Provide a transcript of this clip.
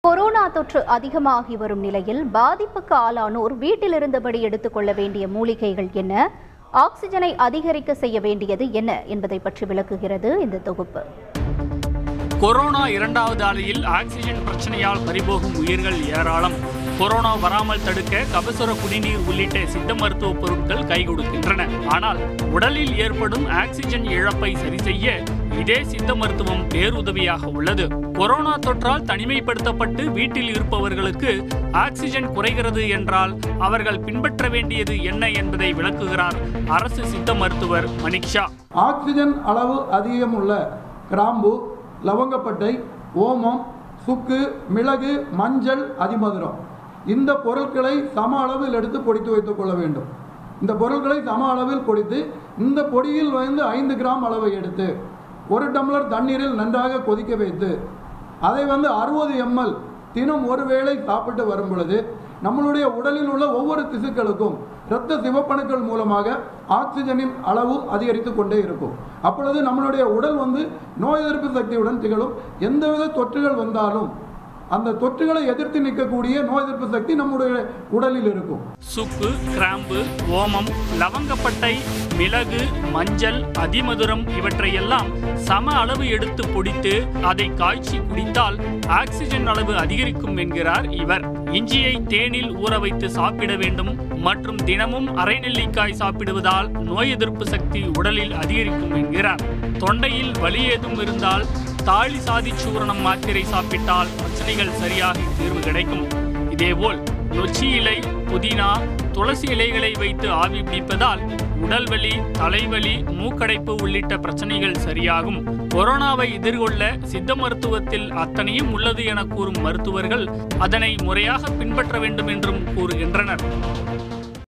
corona தொற்று அதிகமாகி வரும் நிலையில் பாதிப்புக்கு ஆளானோர் வீட்டிலிருந்தபடி எடுத்துக்கொள்ள வேண்டிய மூலிகைகள் என்ன ஆக்சிஜனை அதிகரிக்க செய்ய வேண்டியது என்ன என்பதை பற்றி விளக்குகிறது இந்த தொகுப்பு கொரோனா இரண்டாவது அலையில் ஆக்சிஜன் பிரச்சனையால் பறிபோகும் உயிர்கள் ஏராளம் கொரோனா வராமல் தடுக்க கபசுர குடிநீர் உள்ளிட்ட சித்த மருத்துவ பொருட்கள் கை கொடுக்கின்றன ஆனால் உடலில் ஏற்படும் ஆக்சிஜன் இழப்பை சரி செய்ய இதே சித்த மருத்துவம் பேருதவியாக உள்ளது கொரோனா தொற்றால் தனிமைப்படுத்தப்பட்டு வீட்டில் இருப்பவர்களுக்கு ஆக்சிஜன் குறைகிறது என்றால் அவர்கள் பின்பற்ற வேண்டியது என்ன என்பதை விளக்குகிறார் அரசு சித்த மருத்துவர் மணிக்ஷா ஆக்சிஜன் அளவு அதிகமுள்ள கிராம்பு லவங்கப்பட்டை ஓமம் சுக்கு மிளகு மஞ்சள் அதிமதுரம் இந்த பொருட்களை சம அளவில் எடுத்து பொடித்து வைத்துக் கொள்ள வேண்டும் இந்த பொருட்களை சம அளவில் பொடித்து இந்த பொடியில் வந்து ஐந்து கிராம் அளவை எடுத்து ஒரு டம்ளர் தண்ணீரில் நன்றாக கொதிக்க வைத்து அதை வந்து அறுபது எம்எல் தினம் ஒரு வேளை சாப்பிட்டு வரும் பொழுது நம்மளுடைய உடலில் உள்ள ஒவ்வொரு திசுக்களுக்கும் இரத்த சிவப்பணுக்கள் மூலமாக ஆக்சிஜனின் அளவு அதிகரித்து கொண்டே இருக்கும் அப்பொழுது நம்மளுடைய உடல் வந்து நோய் எதிர்ப்பு சக்தியுடன் திகழும் எந்தவித தொற்றுகள் வந்தாலும் அந்த தொற்றுகளை எதிர்த்து நிற்கக்கூடிய நோய் எதிர்ப்பு சக்தி நம்முடைய உடலில் இருக்கும் சுக்கு கிராம்பு ஓமம் லவங்கப்பட்டை மிளகு மஞ்சள் அதிமதுரம் இவற்றையெல்லாம் சம அளவு எடுத்து பொடித்து அதை காய்ச்சி குடித்தால் ஆக்சிஜன் அளவு அதிகரிக்கும் என்கிறார் இவர் இஞ்சியை தேனில் ஊற வைத்து சாப்பிட வேண்டும் மற்றும் தினமும் அரை நெல்லிக்காய் சாப்பிடுவதால் நோய் எதிர்ப்பு சக்தி உடலில் அதிகரிக்கும் என்கிறார் தொண்டையில் வலி ஏதும் இருந்தால் தாழி சாதி சூரணம் மாத்திரை சாப்பிட்டால் பிரச்சனைகள் சரியாகி தீர்வு கிடைக்கும் இதேபோல் நொச்சி இலை புதினா துளசி இலைகளை வைத்து ஆவி பிடிப்பதால் உடல்வலி தலைவலி மூக்கடைப்பு உள்ளிட்ட பிரச்சனைகள் சரியாகும் கொரோனாவை எதிர்கொள்ள சித்த மருத்துவத்தில் அத்தனையும் உள்ளது என கூறும் மருத்துவர்கள் அதனை முறையாக பின்பற்ற வேண்டும் என்றும் கூறுகின்றனர்